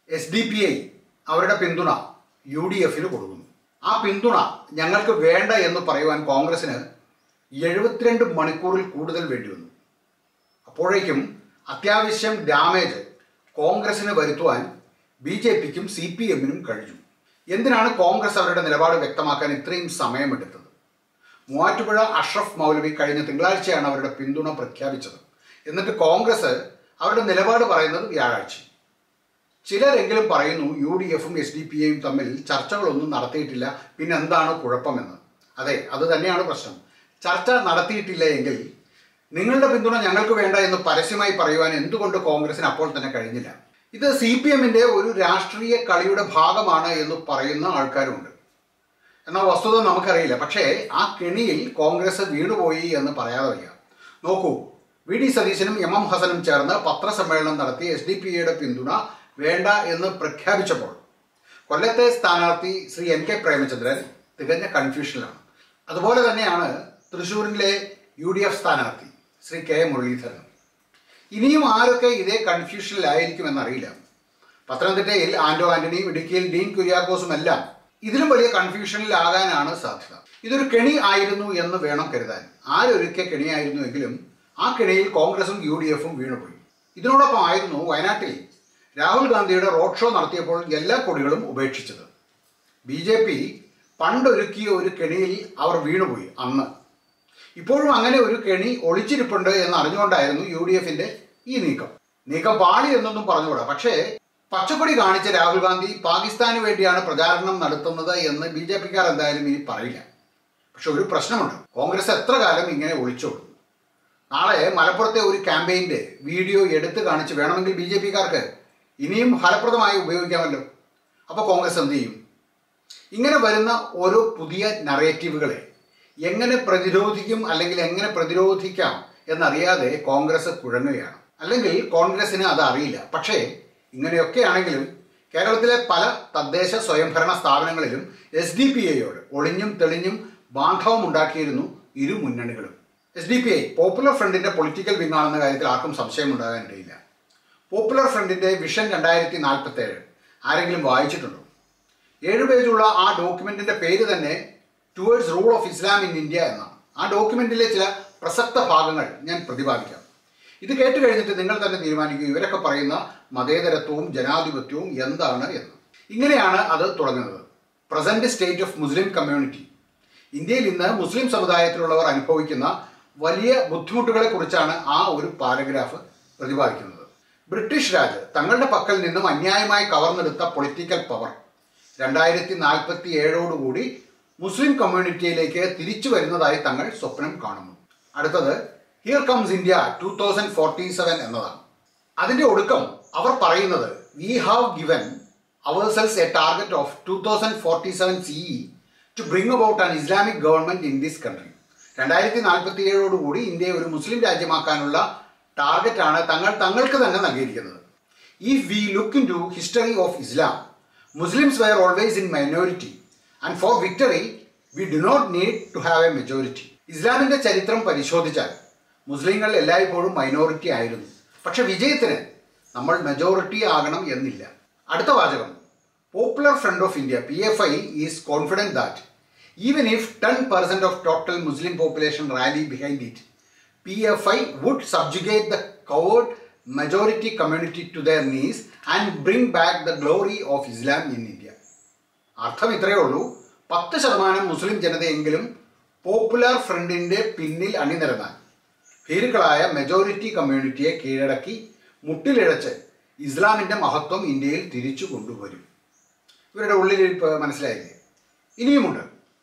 S D P I അവരുടെ പിന്തുണ U D എഫിന് കൊടുക്കുന്നു ആ പിന്തുണ ഞങ്ങൾക്ക് വേണ്ട എന്ന് പറയുവാൻ കോൺഗ്രസിന് എഴുപത്തിരണ്ട് മണിക്കൂറിൽ കൂടുതൽ വേണ്ടി വന്നു അപ്പോഴേക്കും അത്യാവശ്യം ഡാമേജ് കോൺഗ്രസിന് വരുത്തുവാൻ ബി ജെ പിക്കും സി പി എമ്മിനും കഴിഞ്ഞു എന്തിനാണ് കോൺഗ്രസ് അവരുടെ നിലപാട് വ്യക്തമാക്കാൻ ഇത്രയും സമയമെടുത്തത് മൂവാറ്റുപുഴ അഷ്റഫ് മൗലവി കഴിഞ്ഞ തിങ്കളാഴ്ചയാണ് അവരുടെ പിന്തുണ പ്രഖ്യാപിച്ചത് എന്നിട്ട് കോൺഗ്രസ് അവരുടെ നിലപാട് പറയുന്നത് വ്യാഴാഴ്ച ചിലരെങ്കിലും പറയുന്നു യു ഡി എഫും എസ് ഡി പി എയും തമ്മിൽ ചർച്ചകളൊന്നും നടത്തിയിട്ടില്ല പിന്നെ എന്താണ് കുഴപ്പമെന്ന് അതെ അത് തന്നെയാണ് പ്രശ്നം ചർച്ച നടത്തിയിട്ടില്ല എങ്കിൽ നിങ്ങളുടെ പിന്തുണ ഞങ്ങൾക്ക് വേണ്ട എന്ന് പരസ്യമായി പറയുവാൻ എന്തുകൊണ്ട് കോൺഗ്രസിന് അപ്പോൾ തന്നെ കഴിഞ്ഞില്ല ഇത് സി പി എമ്മിന്റെ ഒരു രാഷ്ട്രീയ കളിയുടെ ഭാഗമാണ് എന്ന് പറയുന്ന ആൾക്കാരുണ്ട് എന്നാൽ വസ്തുത നമുക്കറിയില്ല പക്ഷേ ആ കെണിയിൽ കോൺഗ്രസ് വീണുപോയി എന്ന് പറയാതെ വയ്യ നോക്കൂ വി ഡി സതീശനും എം എം ഹസനും ചേർന്ന് പത്രസമ്മേളനം നടത്തി എസ് ഡി പി എയുടെ പിന്തുണ വേണ്ട എന്ന് പ്രഖ്യാപിച്ചപ്പോൾ കൊല്ലത്തെ സ്ഥാനാർത്ഥി ശ്രീ എൻ കെ പ്രേമചന്ദ്രൻ തികഞ്ഞ കൺഫ്യൂഷനിലാണ് അതുപോലെ തന്നെയാണ് തൃശ്ശൂരിലെ യു ഡി എഫ് സ്ഥാനാർത്ഥി ശ്രീ കെ മുരളീധരൻ ഇനിയും ആരൊക്കെ ഇതേ കൺഫ്യൂഷനിലായിരിക്കുമെന്നറിയില്ല പത്തനംതിട്ടയിൽ ആന്റോ ആന്റണിയും ഇടുക്കിയിൽ ഡീൻ കുര്യാക്കോസും എല്ലാം ഇതിലും വലിയ കൺഫ്യൂഷനിലാകാനാണ് സാധ്യത ഇതൊരു കെണി ആയിരുന്നു എന്ന് വേണം കരുതാൻ ആരൊരുക്കെ കെണിയായിരുന്നുവെങ്കിലും ആ കെണിയിൽ കോൺഗ്രസും യു ഡി എഫും വീണുപോയി ഇതിനോടൊപ്പം ആയിരുന്നു വയനാട്ടിൽ രാഹുൽ ഗാന്ധിയുടെ റോഡ് ഷോ നടത്തിയപ്പോൾ എല്ലാ കൊടികളും ഉപേക്ഷിച്ചത് ബി ജെ പി പണ്ടൊരുക്കിയ ഒരു കെണിയിൽ അവർ വീണുപോയി അന്ന് ഇപ്പോഴും അങ്ങനെ ഒരു കെണി ഒളിച്ചിരിപ്പുണ്ട് എന്ന് അറിഞ്ഞുകൊണ്ടായിരുന്നു യു ഡി എഫിന്റെ ഈ നീക്കം നീക്കം പാളി എന്നൊന്നും പറഞ്ഞുകൂടാ പക്ഷേ പച്ചക്കൊടി കാണിച്ച രാഹുൽ ഗാന്ധി പാകിസ്ഥാന് വേണ്ടിയാണ് പ്രചാരണം നടത്തുന്നത് എന്ന് ബി ജെ പിക്കാർ എന്തായാലും ഇനി പറയില്ല പക്ഷെ ഒരു പ്രശ്നമുണ്ട് കോൺഗ്രസ് എത്ര കാലം ഇങ്ങനെ ഒളിച്ചോടും നാളെ മലപ്പുറത്തെ ഒരു ക്യാമ്പയിൻ്റെ വീഡിയോ എടുത്തു കാണിച്ച് വേണമെങ്കിൽ ബി ജെ പിക്കാർക്ക് ഇനിയും ഫലപ്രദമായി ഉപയോഗിക്കാമല്ലോ അപ്പോൾ കോൺഗ്രസ് എന്ത് ചെയ്യും ഇങ്ങനെ വരുന്ന ഓരോ പുതിയ നറേറ്റീവുകളെ എങ്ങനെ പ്രതിരോധിക്കും അല്ലെങ്കിൽ എങ്ങനെ പ്രതിരോധിക്കാം എന്നറിയാതെ കോൺഗ്രസ് കുഴങ്ങുകയാണ് അല്ലെങ്കിൽ കോൺഗ്രസിന് അത് അറിയില്ല പക്ഷേ ഇങ്ങനെയൊക്കെ ആണെങ്കിലും കേരളത്തിലെ പല തദ്ദേശ സ്വയംഭരണ സ്ഥാപനങ്ങളിലും എസ് ഡി പി ഐയോട് ഒളിഞ്ഞും തെളിഞ്ഞും ബാന്ധവം ഉണ്ടാക്കിയിരുന്നു ഇരു മുന്നണികളും S D P I popular ഫ്രണ്ടിന്റെ പൊളിറ്റിക്കൽ വിങ് ആണെന്ന കാര്യത്തിൽ ആർക്കും സംശയമുണ്ടാകാനിടയില്ല പോപ്പുലർ ഫ്രണ്ടിന്റെ വിഷൻ രണ്ടായിരത്തി നാൽപ്പത്തി ഏഴ് ആരെങ്കിലും വായിച്ചിട്ടുണ്ടോ ഏഴ് പേജുള്ള ആ ഡോക്യുമെന്റിന്റെ പേര് തന്നെ towards rule of Islam in India എന്നാണ് ആ ഡോക്യുമെന്റിലെ ചില പ്രസക്ത ഭാഗങ്ങൾ ഞാൻ പ്രതിപാദിക്കാം ഇത് കേട്ട് കഴിഞ്ഞിട്ട് നിങ്ങൾ തന്നെ തീരുമാനിക്കും ഇവരൊക്കെ പറയുന്ന മതേതരത്വവും ജനാധിപത്യവും എന്താണ് എന്ന് ഇങ്ങനെയാണ് അത് തുടങ്ങുന്നത് present state of Muslim community ഇന്ത്യയിൽ ഇന്ന് മുസ്ലിം സമുദായത്തിലുള്ളവർ അനുഭവിക്കുന്ന വലിയ ബുദ്ധിമുട്ടുകളെ കുറിച്ചാണ് ആ ഒരു പാരഗ്രാഫ് പ്രതിപാദിക്കുന്നത് ബ്രിട്ടീഷ് രാജ് തങ്ങളുടെ പക്കൽ നിന്നും അന്യായമായി കവർന്നെടുത്ത പൊളിറ്റിക്കൽ പവർ രണ്ടായിരത്തി നാൽപ്പത്തി ഏഴോടുകൂടി മുസ്ലിം കമ്മ്യൂണിറ്റിയിലേക്ക് തിരിച്ചു വരുന്നതായി തങ്ങൾ സ്വപ്നം കാണുന്നു അടുത്തത് here comes India two thousand forty seven എന്നതാണ് അതിന്റെ ഒടുക്കം അവർ പറയുന്നത് we have given ourselves a target of two thousand forty seven see to bring about an Islamic government in this country രണ്ടായിരത്തി നാൽപ്പത്തി ഏഴോടുകൂടി ഇന്ത്യയെ ഒരു മുസ്ലിം രാജ്യമാക്കാനുള്ള ടാർഗറ്റാണ് തങ്ങൾ തങ്ങൾക്ക് തന്നെ നൽകിയിരിക്കുന്നത് if we look into history of Islam Muslims were always in minority and for victory we do not need to have a majority ഇസ്ലാമിന്റെ ചരിത്രം പരിശോധിച്ചാൽ മുസ്ലിങ്ങൾ എല്ലായ്പ്പോഴും മൈനോറിറ്റി ആയിരുന്നു പക്ഷെ വിജയത്തിന് നമ്മൾ മെജോറിറ്റി ആകണം എന്നില്ല അടുത്ത വാചകം popular front of India P F I is confident that even if ten percent of total Muslim population rally behind it P F I would subjugate the coward majority community to their knees and bring back the glory of Islam in India. അർത്ഥം ഇത്രയേ ഉള്ളൂ പത്ത് ശതമാനം മുസ്ലിം ജനതയെങ്കിലും popular ഫ്രണ്ടിന്റെ പിന്നിൽ അണിനിരന്നാൽ ഭീരുക്കളായ majority കമ്മ്യൂണിറ്റിയെ കീഴടക്കി മുട്ടിലിഴച്ച് ഇസ്ലാമിന്റെ മഹത്വം ഇന്ത്യയിൽ തിരിച്ചു കൊണ്ടുവരും ഇവരുടെ ഉള്ളിൽ ഇപ്പൊ മനസ്സിലായില്ലേ ഇനിയുമുണ്ട്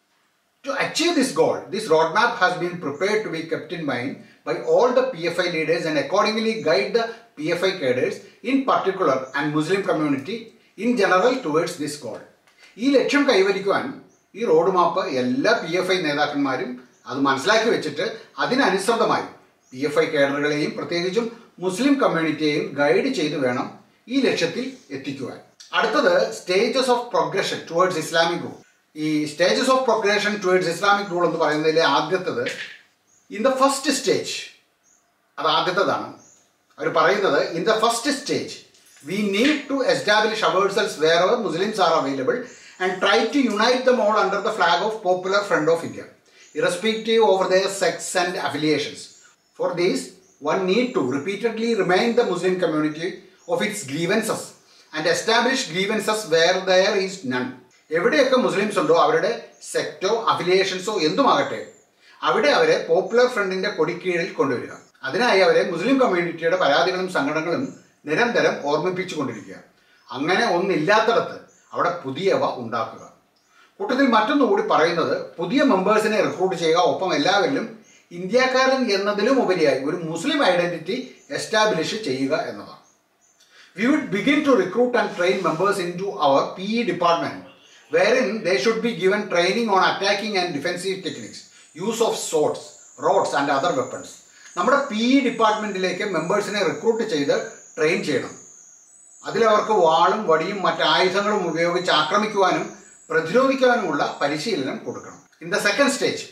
To achieve this goal, this roadmap has been prepared to be kept in mind by all the PFI leaders and accordingly guide the PFI cadres in particular and Muslim community in general towards this goal. ഈ ലക്ഷ്യം കൈവരിക്കുവാൻ ഈ road map എല്ലാ P F I നേതാക്കന്മാരും അത് മനസ്സിലാക്കി വെച്ചിട്ട് അതിനനുസൃതമായി P F I കേഡറുകളെയും പ്രത്യേകിച്ചും മുസ്ലിം കമ്മ്യൂണിറ്റിയെയും ഗൈഡ് ചെയ്ത് വേണം ഈ ലക്ഷ്യത്തിൽ എത്തിക്കുവാൻ അടുത്തത് stages of progression towards Islamic rule ഈ stages of progression towards Islamic rule എന്ന് പറയുന്നതിലെ ആദ്യത്തത് ഇൻ ദ ഫസ്റ്റ് സ്റ്റേജ് അത് ആദ്യത്തതാണ് അവർ പറയുന്നത് in the first stage We need to establish ourselves wherever Muslims are available and try to unite them all under the flag of Popular Front of India, irrespective of their sex and affiliations. For this, one need to repeatedly remind the Muslim community of its grievances and establish grievances where there is none. എവിടെയൊക്കെ Muslims ഉണ്ടോ അവരുടെ സെക്റ്റോ അഫിലിയേഷൻസോ എന്തുമാകട്ടെ അവിടെ അവരെ popular ഫ്രണ്ടിന്റെ കൊടിക്കീഴിൽ കൊണ്ടുവരിക അതിനായി അവരെ മുസ്ലിം കമ്മ്യൂണിറ്റിയുടെ പരാതികളും സങ്കടങ്ങളും നിരന്തരം ഓർമ്മിപ്പിച്ചു കൊണ്ടിരിക്കുക അങ്ങനെ ഒന്നില്ലാത്തിടത്ത് അവിടെ പുതിയവ ഉണ്ടാക്കുക കൂട്ടത്തിൽ മറ്റൊന്നുകൂടി പറയുന്നത് പുതിയ മെമ്പേഴ്സിനെ റിക്രൂട്ട് ചെയ്യുക ഒപ്പം എല്ലാവരിലും ഇന്ത്യക്കാരൻ എന്നതിലും ഉപരിയായി ഒരു മുസ്ലിം ഐഡന്റിറ്റി എസ്റ്റാബ്ലിഷ് ചെയ്യുക എന്നതാണ് we would begin to recruit and train members into our PE department, wherein they should be given training on attacking and defensive techniques, use of swords, rods and other weapons. നമ്മുടെ P E ഡിപ്പാർട്ട്മെന്റിലേക്ക് മെമ്പേഴ്സിനെ recruit ചെയ്ത് train ചെയ്യണം അതിലവർക്ക് വാളും വടിയും മറ്റ് ആയുധങ്ങളും ഉപയോഗിച്ച് ആക്രമിക്കുവാനും പ്രതിരോധിക്കുവാനുമുള്ള പരിശീലനം കൊടുക്കണം in the second stage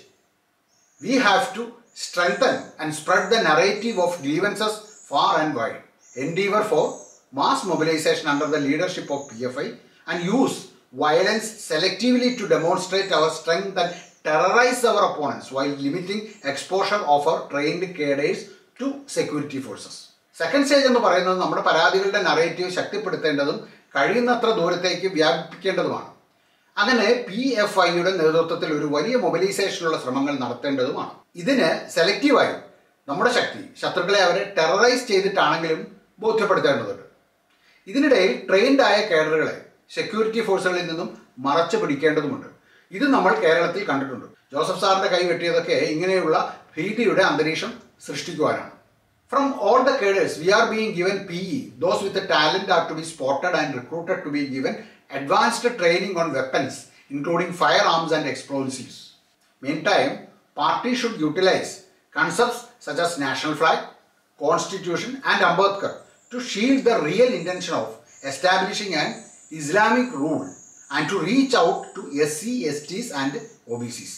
we have to strengthen and spread the narrative of grievances far and wide. Endeavor for mass mobilization under the leadership of PFI and use violence selectively to demonstrate our strength and terrorize our opponents while limiting exposure of our trained cadres to security forces. Second stage എന്ന് പറയുന്നത് നമ്മുടെ പരാതികളുടെ narrative ശക്തിപ്പെടുത്തേണ്ടതും കഴിയുന്നത്ര ദൂരത്തേക്ക് വ്യാപിപ്പിക്കേണ്ടതുമാണ് അങ്ങനെ P F ഐയുടെ നേതൃത്വത്തിൽ ഒരു വലിയ മൊബിലൈസേഷനുള്ള ശ്രമങ്ങൾ നടത്തേണ്ടതുമാണ് ഇതിന് സെലക്റ്റീവായി നമ്മുടെ ശക്തി ശത്രുക്കളെ അവരെ ടെററൈസ് ചെയ്തിട്ടാണെങ്കിലും ബോധ്യപ്പെടുത്തേണ്ടതുണ്ട് ഇതിനിടയിൽ ട്രെയിൻഡ് ആയ കേഡറുകളെ സെക്യൂരിറ്റി ഫോഴ്സുകളിൽ നിന്നും മറച്ചു പിടിക്കേണ്ടതുമുണ്ട് ഇത് നമ്മൾ കേരളത്തിൽ കണ്ടിട്ടുണ്ട് ജോസഫ് സാറിന്റെ കൈ വെട്ടിയതൊക്കെ ഇങ്ങനെയുള്ള ഭീതിയുടെ അന്തരീക്ഷം സൃഷ്ടിക്കുവാനാണ് from all the cadres we are being given P E those with talent are to be spotted and recruited to be given advanced training on weapons including firearms and explosives Meantime, party should utilize concepts such as national flag, constitution and Ambedkar to shield the real intention of establishing an Islamic rule and to reach out to SC, STs and OBCs.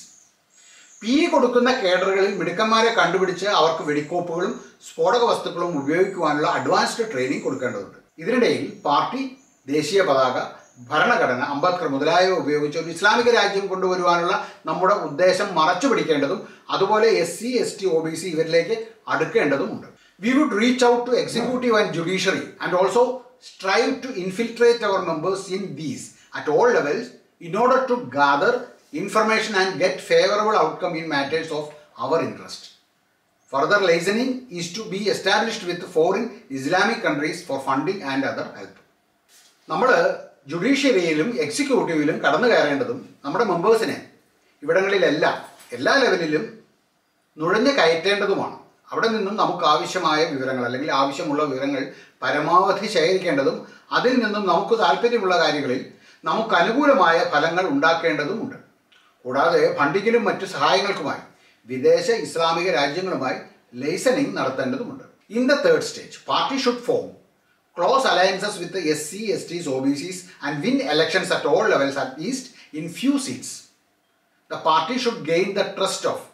P കൊടുക്കുന്ന കേഡറുകളിൽ മിടുക്കന്മാരെ കണ്ടുപിടിച്ച് അവർക്ക് വെടിക്കോപ്പുകളും സ്ഫോടക വസ്തുക്കളും ഉപയോഗിക്കുവാനുള്ള advanced training കൊടുക്കേണ്ടതുണ്ട് ഇതിനിടയിൽ party ദേശീയ പതാക ഭരണഘടന അംബേദ്കർ മുതലായവ ഉപയോഗിച്ച് ഒരു ഇസ്ലാമിക രാജ്യം കൊണ്ടുവരുവാനുള്ള നമ്മുടെ ഉദ്ദേശം മറച്ചു പിടിക്കേണ്ടതും അതുപോലെ S C S T O B C ഇവരിലേക്ക് അടുക്കേണ്ടതുമുണ്ട് we would reach out to executive and judiciary and also strive to infiltrate our members in these at all levels in order to gather information and get favorable outcome in matters of our interest. Further licensing is to be established with foreign Islamic countries for funding and other help. നമ്മൾ ജുഡീഷ്യറിയിലും എക്സിക്യൂട്ടീവിലും കടന്നു കയറേണ്ടതും നമ്മുടെ മെമ്പേഴ്സിനെ ഇവിടങ്ങളിലെല്ലാം എല്ലാ ലെവലിലും നുഴഞ്ഞു കയറ്റേണ്ടതുമാണ് അവിടെ നിന്നും നമുക്ക് ആവശ്യമായ വിവരങ്ങൾ അല്ലെങ്കിൽ ആവശ്യമുള്ള വിവരങ്ങൾ പരമാവധി ശേഖരിക്കേണ്ടതും അതിൽ നിന്നും നമുക്ക് താല്പര്യമുള്ള കാര്യങ്ങളിൽ നമുക്ക് അനുകൂലമായ ഫലങ്ങൾ ഉണ്ടാക്കേണ്ടതുമുണ്ട് കൂടാതെ ഫണ്ടിങ്ങിനും മറ്റു സഹായങ്ങൾക്കുമായി വിദേശ ഇസ്ലാമിക രാജ്യങ്ങളുമായി ലൈസനിങ് നടത്തേണ്ടതുമുണ്ട് in the third stage party should form close alliances with S C S Ts O B Cs and win elections at all levels at least in few seats the party should gain the trust of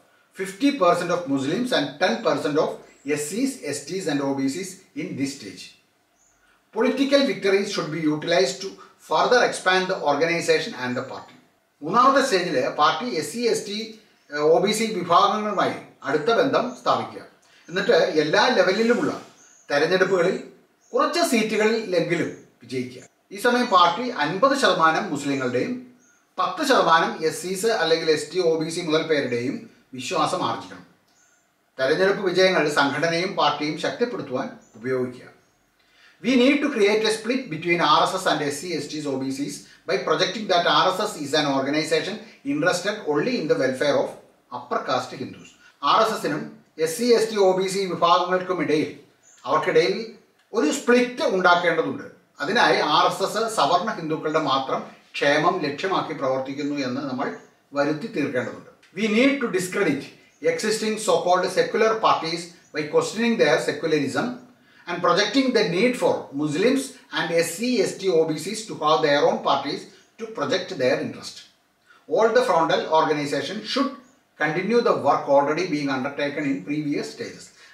50% of Muslims and 10% of SCs, STs and OBCs in this stage. Political victories should be utilized to further expand the organization and the party. മൂന്നാമത്തെ സ്റ്റേജിൽ party S C S T O B C വിഭാഗങ്ങളുമായി അടുത്ത ബന്ധം സ്ഥാപിക്കുക എന്നിട്ട് എല്ലാ ലെവലിലുമുള്ള തെരഞ്ഞെടുപ്പുകളിൽ കുറച്ച് സീറ്റുകളിലെങ്കിലും വിജയിക്കുക ഈ സമയം പാർട്ടി അൻപത് ശതമാനം മുസ്ലിങ്ങളുടെയും പത്ത് ശതമാനം എസ് സീസ് അല്ലെങ്കിൽ S T O B C മുതൽ പേരുടെയും വിശ്വാസം ആർജിക്കണം തെരഞ്ഞെടുപ്പ് വിജയങ്ങൾ സംഘടനയും പാർട്ടിയും ശക്തിപ്പെടുത്തുവാൻ ഉപയോഗിക്കുക we need to create a split between R S S and S C S Ts O B Cs by projecting that R S S is an organisation interested only in the welfare of upper caste Hindus R S എസിനും S C S T O B C വിഭാഗങ്ങൾക്കും ഇടയിൽ അവർക്കിടയിൽ ഒരു split ഉണ്ടാക്കേണ്ടതുണ്ട് അതിനായി R S S സവർണ ഹിന്ദുക്കളുടെ മാത്രം ക്ഷേമം ലക്ഷ്യമാക്കി പ്രവർത്തിക്കുന്നു എന്ന് നമ്മൾ വരുത്തി തീർക്കേണ്ടതുണ്ട് we need to discredit existing so called secular parties by questioning their secularism and projecting the need for Muslims and S C S T O B Cs to have their own parties to project their interest all the frontal organisation should continue the work already being undertaken in previous stages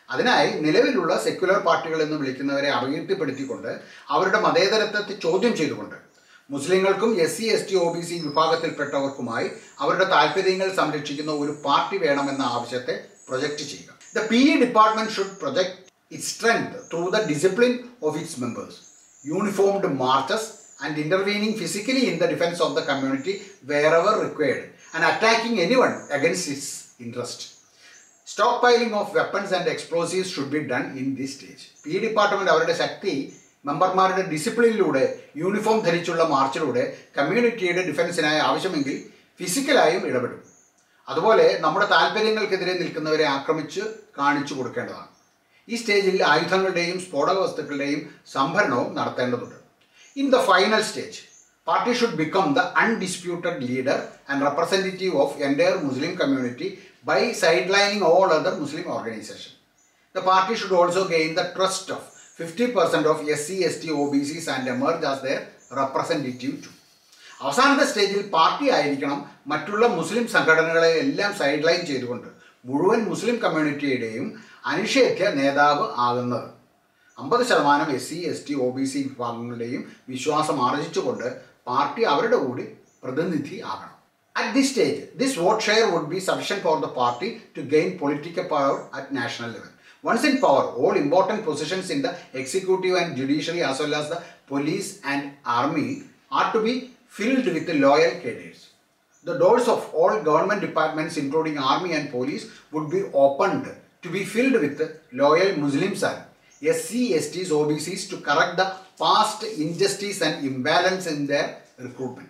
അതിനായി നിലവിലുള്ള secular പാർട്ടികൾ എന്ന് വിളിക്കുന്നവരെ അപകീർത്തിപ്പെടുത്തിക്കൊണ്ട് അവരുടെ മതേതരത്വത്തെ ചോദ്യം ചെയ്തുകൊണ്ട് മുസ്ലിങ്ങൾക്കും S C S T O B C വിഭാഗത്തിൽപ്പെട്ടവർക്കുമായി അവരുടെ താല്പര്യങ്ങൾ സംരക്ഷിക്കുന്ന ഒരു പാർട്ടി വേണമെന്ന ആവശ്യത്തെ പ്രൊജക്റ്റ് ചെയ്യുക the P E department should project it strength through the discipline of its members uniformed marches and intervening physically in the defence of the community wherever required and attacking any one against its interest stock piling of weapons and explosives should be done in this stage P department അവരുടെ ശക്തി മെമ്പർമാരുടെ ഡിസിപ്ലിനിലൂടെ uniform ധരിച്ചുള്ള മാർച്ചിലൂടെ കമ്മ്യൂണിറ്റിയുടെ ഡിഫൻസിനായി ആവശ്യമെങ്കിൽ ഫിസിക്കലായും ഇടപെടും അതുപോലെ നമ്മുടെ താല്പര്യങ്ങൾക്കെതിരെ നിൽക്കുന്നവരെ ആക്രമിച്ച് കാണിച്ചു കൊടുക്കേണ്ടതാണ് ഈ സ്റ്റേജിൽ ആയുധങ്ങളുടെയും സ്ഫോടക വസ്തുക്കളുടെയും സംഭരണവും നടത്തേണ്ടതുണ്ട് in the final stage party should become the undisputed leader and representative of entire Muslim community by sidelining all other Muslim organisation The party should also gain the trust of 50% of SC, ST, OBCs and emerge as their representative too. അവസാനത്തെ സ്റ്റേജിൽ party ആയിരിക്കണം മറ്റുള്ള മുസ്ലിം സംഘടനകളെ എല്ലാം side line ചെയ്തുകൊണ്ട് മുഴുവൻ മുസ്ലിം കമ്മ്യൂണിറ്റിയുടെയും അനിഷേധ്യ നേതാവ് ആകുന്നത് അമ്പത് ശതമാനം S C S T O B C വിഭാഗങ്ങളുടെയും വിശ്വാസം ആർജിച്ചുകൊണ്ട് പാർട്ടി അവരുടെ കൂടി പ്രതിനിധി ആകണം At this stage, this vote share would be sufficient for the party to gain political power at national level. Once in power, all important positions in the executive and judiciary as well as the police and army are to be filled with loyal cadres. The doors of all government departments, including army and police, would be opened to be filled with loyal Muslims and SC, STs, OBCs to correct the past injustice and imbalance in their recruitment.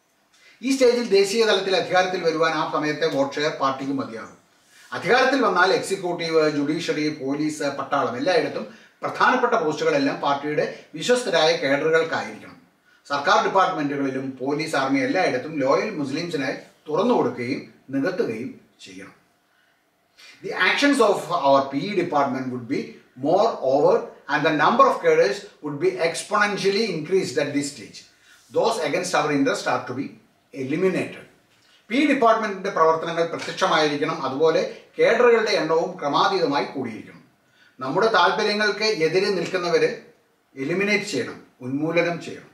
ഈ സ്റ്റേജിൽ ദേശീയ തലത്തിൽ അധികാരത്തിൽ വരുവാൻ ആ സമയത്തെ vote share പാർട്ടിക്ക് മതിയാകും അധികാരത്തിൽ വന്നാൽ എക്സിക്യൂട്ടീവ് ജുഡീഷ്യറി പോലീസ് പട്ടാളം എല്ലായിടത്തും പ്രധാനപ്പെട്ട പോസ്റ്റുകളെല്ലാം പാർട്ടിയുടെ വിശ്വസ്തരായ കേഡറുകൾക്കായിരിക്കണം സർക്കാർ ഡിപ്പാർട്ട്മെന്റുകളിലും പോലീസ് ആർമി എല്ലായിടത്തും ലോയൽ മുസ്ലിംസിനായി തുറന്നു കൊടുക്കുകയും നികത്തുകയും ചെയ്യണം The actions of our PE department would be more overt and the number of cadres would be exponentially increased at this stage. Those against our interest are to be eliminated. P ഡിപ്പാർട്ട്മെന്റിന്റെ പ്രവർത്തനങ്ങൾ പ്രത്യക്ഷമായിരിക്കണം അതുപോലെ കേഡറുകളുടെ എണ്ണവും ക്രമാതീതമായി കൂടിയിരിക്കണം നമ്മുടെ താല്പര്യങ്ങൾക്ക് എതിരെ നിൽക്കുന്നവരെ eliminate ചെയ്യണം ഉന്മൂലനം ചെയ്യണം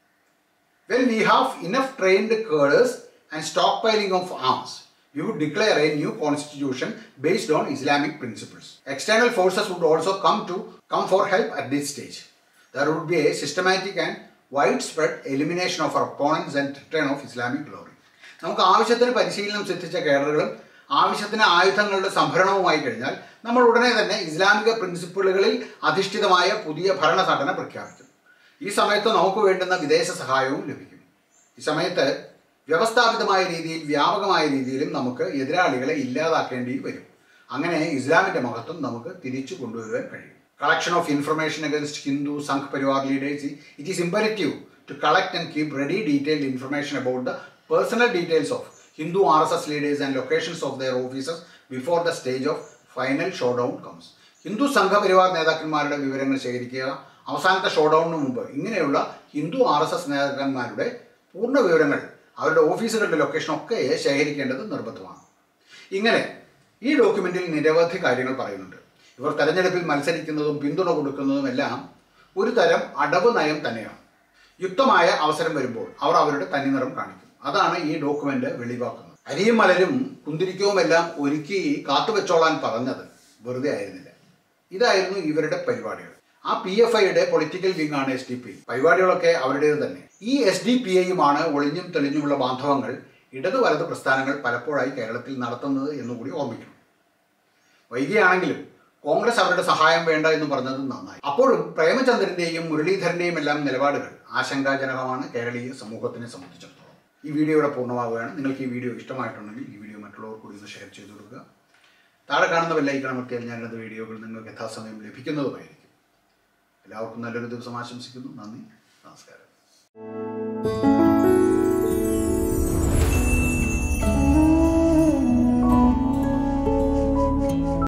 When we have enough trained cadres and stockpiling of arms, we would declare a new constitution based on Islamic principles. External forces would also come to come for help at this stage. There would be a systematic and widespread elimination of our opponents and return of Islamic glory. നമുക്ക് ആവശ്യത്തിന് പരിശീലനം സിദ്ധിച്ച കേഡറുകളും ആവശ്യത്തിന് ആയുധങ്ങളുടെ സംഭരണവുമായി കഴിഞ്ഞാൽ നമ്മൾ ഉടനെ തന്നെ ഇസ്ലാമിക പ്രിൻസിപ്പിളുകളിൽ അധിഷ്ഠിതമായ പുതിയ ഭരണഘടന പ്രഖ്യാപിക്കും ഈ സമയത്ത് നമുക്ക് വേണ്ടുന്ന വിദേശ സഹായവും ലഭിക്കും ഈ സമയത്ത് വ്യവസ്ഥാപിതമായ രീതിയിൽ വ്യാപകമായ രീതിയിലും നമുക്ക് എതിരാളികളെ ഇല്ലാതാക്കേണ്ടി വരും അങ്ങനെ ഇസ്ലാമിന്റെ മഹത്വം നമുക്ക് തിരിച്ചു കൊണ്ടുവരുവാൻ കഴിയും collection of information against Hindu Sangh Parivar leaders it is imperative to collect and keep ready detailed information about the personal details of Hindu R S S leaders and locations of their offices before the stage of final showdown comes ഹിന്ദു സംഘപരിവാർ നേതാക്കന്മാരുടെ വിവരങ്ങൾ ശേഖരിക്കുക അവസാനത്തെ show ഡൗണിന് മുമ്പ് ഇങ്ങനെയുള്ള Hindu R S S നേതാക്കന്മാരുടെ പൂർണ്ണ വിവരങ്ങൾ അവരുടെ ഓഫീസുകളുടെ ലൊക്കേഷനൊക്കെ ശേഖരിക്കേണ്ടത് നിർബന്ധമാണ് ഇങ്ങനെ ഈ ഡോക്യുമെന്റിൽ നിരവധി കാര്യങ്ങൾ പറയുന്നുണ്ട് ഇവർ തെരഞ്ഞെടുപ്പിൽ മത്സരിക്കുന്നതും പിന്തുണ കൊടുക്കുന്നതും എല്ലാം ഒരു തരം അടവ് നയം തന്നെയാണ് യുക്തമായ അവസരം വരുമ്പോൾ അവർ അവരുടെ തനിനിറം കാണിക്കും അതാണ് ഈ ഡോക്യുമെന്റ് വെളിവാക്കുന്നത് അരിയും മലരും കുന്തിരിക്കവുമെല്ലാം ഒരുക്കി കാത്തുവെച്ചോളാൻ പറഞ്ഞത് വെറുതെ ആയിരുന്നില്ല ഇതായിരുന്നു ഇവരുടെ പരിപാടികൾ ആ പി എഫ് ഐയുടെ പൊളിറ്റിക്കൽ വിങ് ആണ് എസ് ഡി പി പരിപാടികളൊക്കെ അവരുടേത് തന്നെ ഈ എസ് ഡി പി ഐയുമാണ് ഒളിഞ്ഞും തെളിഞ്ഞുമുള്ള ബാന്ധവങ്ങൾ ഇടതു വലത് പ്രസ്ഥാനങ്ങൾ പലപ്പോഴായി കേരളത്തിൽ നടത്തുന്നത് എന്നുകൂടി ഓർമ്മിക്കണം വൈകിയാണെങ്കിലും കോൺഗ്രസ് അവരുടെ സഹായം വേണ്ട എന്ന് പറഞ്ഞത് നന്നായി അപ്പോഴും പ്രേമചന്ദ്രന്റെയും മുരളീധരന്റെയും എല്ലാം നിലപാടുകൾ ആശങ്കാജനകമാണ് കേരളീയ സമൂഹത്തിനെ സംബന്ധിച്ചിടത്തോളം ഈ വീഡിയോയുടെ പൂർണ്ണമാവുകയാണ് നിങ്ങൾക്ക് ഈ വീഡിയോ ഇഷ്ടമായിട്ടുണ്ടെങ്കിൽ ഈ വീഡിയോ മറ്റുള്ളവർക്ക് കൂടി ഒന്ന് ഷെയർ ചെയ്ത് കൊടുക്കുക താഴെ കാണുന്ന ബെല്ലൈക്കൺ അമർത്തിയാൽ ഞാനത് വീഡിയോകൾ നിങ്ങൾക്ക് യഥാസമയം ലഭിക്കുന്നതുമായിരിക്കും എല്ലാവർക്കും നല്ലൊരു ദിവസം ആശംസിക്കുന്നു നന്ദി നമസ്കാരം